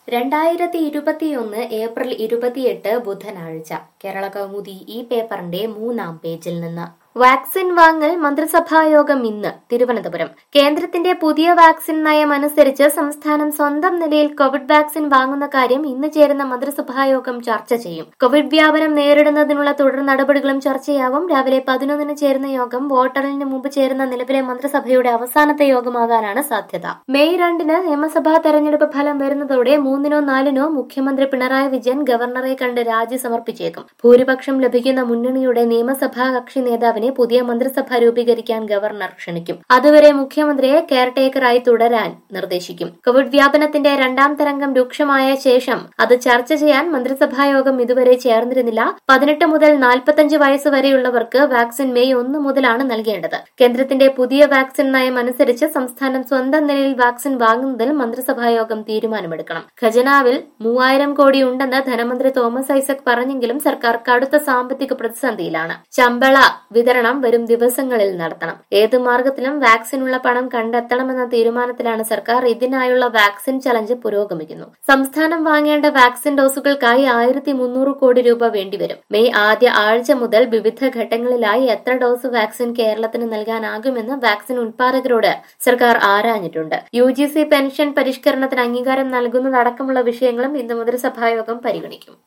രണ്ടായിരത്തി ഇരുപത്തിയൊന്ന് ഏപ്രിൽ ഇരുപത്തിയെട്ട് ബുധനാഴ്ച കേരള കൗമുദി ഈ പേപ്പറിന്റെ മൂന്നാം പേജിൽ നിന്ന് വാക്സിൻ വാങ്ങൽ മന്ത്രിസഭായോഗം ഇന്ന് തിരുവനന്തപുരം കേന്ദ്രത്തിന്റെ പുതിയ വാക്സിൻ നയം അനുസരിച്ച് സംസ്ഥാനം സ്വന്തം നിലയിൽ കോവിഡ് വാക്സിൻ വാങ്ങുന്ന കാര്യം ഇന്ന് ചേരുന്ന മന്ത്രിസഭായോഗം ചർച്ച ചെയ്യും കോവിഡ് വ്യാപനം നേരിടുന്നതിനുള്ള തുടർ നടപടികളും ചർച്ചയാവും രാവിലെ പതിനൊന്നിന് ചേരുന്ന യോഗം വോട്ടെണ്ണലിന് മുമ്പ് ചേരുന്ന നിലവിലെ മന്ത്രിസഭയുടെ അവസാനത്തെ യോഗമാകാനാണ് സാധ്യത മെയ് രണ്ടിന് നിയമസഭാ തെരഞ്ഞെടുപ്പ് ഫലം വരുന്നതോടെ മൂന്നിനോ നാലിനോ മുഖ്യമന്ത്രി പിണറായി വിജയൻ ഗവർണറെ കണ്ട് രാജി സമർപ്പിച്ചേക്കും ഭൂരിപക്ഷം ലഭിക്കുന്ന മുന്നണിയുടെ നിയമസഭാ കക്ഷി നേതാവിനെ പുതിയ മന്ത്രിസഭ രൂപീകരിക്കാൻ ഗവർണർ ക്ഷണിക്കും അതുവരെ മുഖ്യമന്ത്രിയെ കെയർടേക്കറായി തുടരാൻ നിർദ്ദേശിക്കും കോവിഡ് വ്യാപനത്തിന്റെ രണ്ടാം തരംഗം രൂക്ഷമായ ശേഷം അത് ചർച്ച ചെയ്യാൻ മന്ത്രിസഭായോഗം ഇതുവരെ ചേർന്നിരുന്നില്ല പതിനെട്ട് മുതൽ നാൽപ്പത്തഞ്ച് വയസ്സ് വരെയുള്ളവർക്ക് വാക്സിൻ മെയ് ഒന്ന് മുതലാണ് നൽകേണ്ടത് കേന്ദ്രത്തിന്റെ പുതിയ വാക്സിൻ നയം അനുസരിച്ച് സംസ്ഥാനം സ്വന്തം നിലയിൽ വാക്സിൻ വാങ്ങുന്നതിൽ മന്ത്രിസഭായോഗം തീരുമാനമെടുക്കണം ഖജനാവിൽ മൂവായിരം കോടി ഉണ്ടെന്ന് ധനമന്ത്രി തോമസ് ഐസക് പറഞ്ഞെങ്കിലും സർക്കാർ കടുത്ത സാമ്പത്തിക പ്രതിസന്ധിയിലാണ് ശമ്പള വിതരണം വരും ദിവസങ്ങളിൽ നടത്തണം ഏത് മാർഗത്തിലും വാക്സിനുള്ള പണം കണ്ടെത്തണമെന്ന തീരുമാനത്തിലാണ് സർക്കാർ ഇതിനായുള്ള വാക്സിൻ ചലഞ്ച് പുരോഗമിക്കുന്നു സംസ്ഥാനം വാങ്ങേണ്ട വാക്സിൻ ഡോസുകൾക്കായി ആയിരത്തി മുന്നൂറ് കോടി രൂപ വേണ്ടിവരും മെയ് ആദ്യ ആഴ്ച മുതൽ വിവിധ ഘട്ടങ്ങളിലായി എത്ര ഡോസ് വാക്സിൻ കേരളത്തിന് നൽകാനാകുമെന്ന് വാക്സിൻ ഉൽപാദകരോട് സർക്കാർ ആരാഞ്ഞിട്ടുണ്ട് യു ജി സി പെൻഷൻ പരിഷ്കരണത്തിന് അംഗീകാരം നൽകുന്നതടക്കമുള്ള വിഷയങ്ങളും ഇന്ന് മന്ത്രിസഭായോഗം പരിഗണിക്കും